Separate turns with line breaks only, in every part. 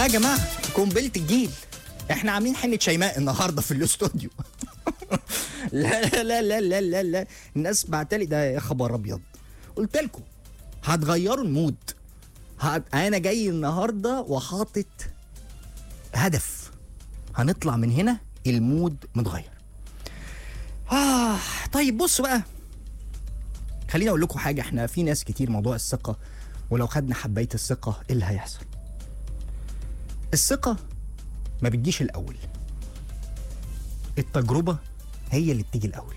اه يا جماعه قنبله الجيل احنا عاملين حنه شيماء النهارده في الاستوديو لا لا لا لا لا لا, لا. الناس بعتلي ده يا خبر ابيض قلت لكم هتغيروا المود هت... انا جاي النهارده وحاطط هدف هنطلع من هنا المود متغير آه طيب بصوا بقى خليني اقول لكم حاجه احنا في ناس كتير موضوع الثقه ولو خدنا حبايه الثقه ايه اللي هيحصل الثقه ما بتجيش الاول التجربه هي اللي بتيجي الاول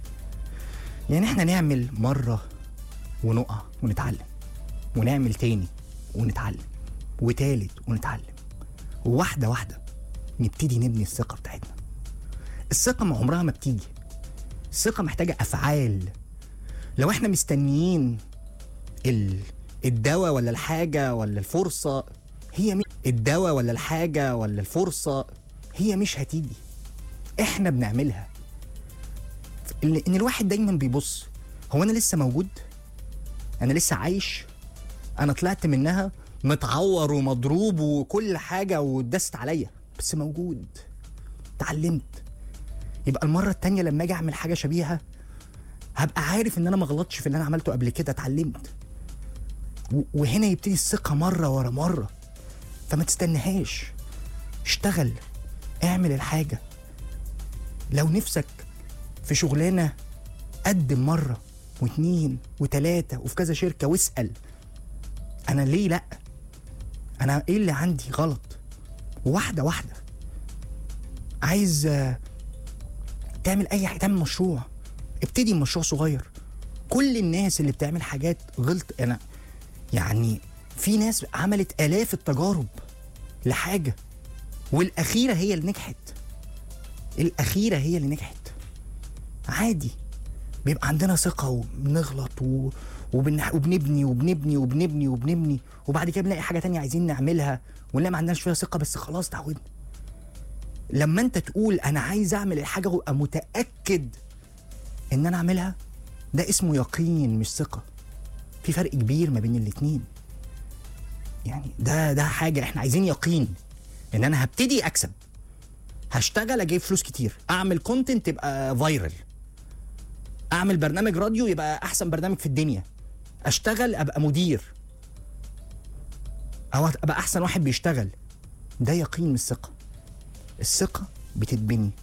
يعني احنا نعمل مره ونقع ونتعلم ونعمل تاني ونتعلم وتالت ونتعلم وواحده واحده نبتدي نبني الثقه بتاعتنا الثقه ما عمرها ما بتيجي الثقه محتاجه افعال لو احنا مستنيين ال... الدواء ولا الحاجه ولا الفرصه هي مش الدواء ولا الحاجه ولا الفرصه هي مش هتيجي احنا بنعملها ان إن الواحد دايما بيبص هو انا لسه موجود انا لسه عايش انا طلعت منها متعور ومضروب وكل حاجه ودست عليا بس موجود اتعلمت يبقى المره التانية لما اجي اعمل حاجه شبيهه هبقى عارف ان انا ما غلطش في اللي انا عملته قبل كده اتعلمت و- وهنا يبتدي الثقه مره ورا مره فما تستناهاش اشتغل اعمل الحاجه لو نفسك في شغلانه قدم مره واتنين وتلاته وفي كذا شركه واسال انا ليه لا انا ايه اللي عندي غلط واحده واحده عايز آه، تعمل اي حاجه تعمل مشروع ابتدي مشروع صغير كل الناس اللي بتعمل حاجات غلط انا يعني في ناس عملت الاف التجارب لحاجه والاخيره هي اللي نجحت الاخيره هي اللي نجحت عادي بيبقى عندنا ثقه وبنغلط و... وبن... وبنبني وبنبني وبنبني وبنبني وبعد كده بنلاقي حاجه تانية عايزين نعملها ونلاقي ما عندناش فيها ثقه بس خلاص تعودنا لما انت تقول انا عايز اعمل الحاجه وابقى متاكد ان انا اعملها ده اسمه يقين مش ثقه في فرق كبير ما بين الاتنين يعني ده ده حاجه احنا عايزين يقين ان انا هبتدي اكسب هشتغل اجيب فلوس كتير اعمل كونتنت يبقى فايرال اعمل برنامج راديو يبقى احسن برنامج في الدنيا اشتغل ابقى مدير او ابقى احسن واحد بيشتغل ده يقين مش ثقه الثقه بتتبني